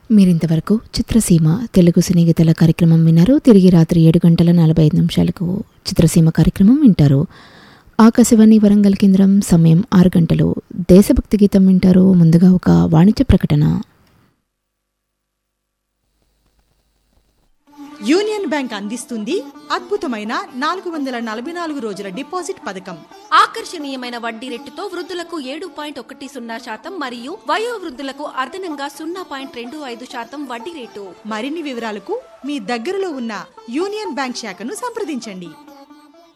మీరింతవరకు చిత్రసీమ తెలుగు సినీ గీతాల కార్యక్రమం విన్నారు తిరిగి రాత్రి ఏడు గంటల నలభై ఐదు నిమిషాలకు చిత్రసీమ కార్యక్రమం వింటారు ఆకాశవాణి వరంగల్ కేంద్రం సమయం ఆరు గంటలు దేశభక్తి గీతం వింటారు ముందుగా ఒక వాణిజ్య ప్రకటన యూనియన్ బ్యాంక్ అందిస్తుంది అద్భుతమైన నాలుగు వందల నలభై నాలుగు రోజుల డిపాజిట్ పథకం ఆకర్షణీయమైన వడ్డీ రేటుతో వృద్ధులకు ఏడు పాయింట్ ఒకటి సున్నా శాతం మరియు వయో వృద్ధులకు అదనంగా సున్నా పాయింట్ రెండు ఐదు శాతం వడ్డీ రేటు మరిన్ని వివరాలకు మీ దగ్గరలో ఉన్న యూనియన్ బ్యాంక్ శాఖను సంప్రదించండి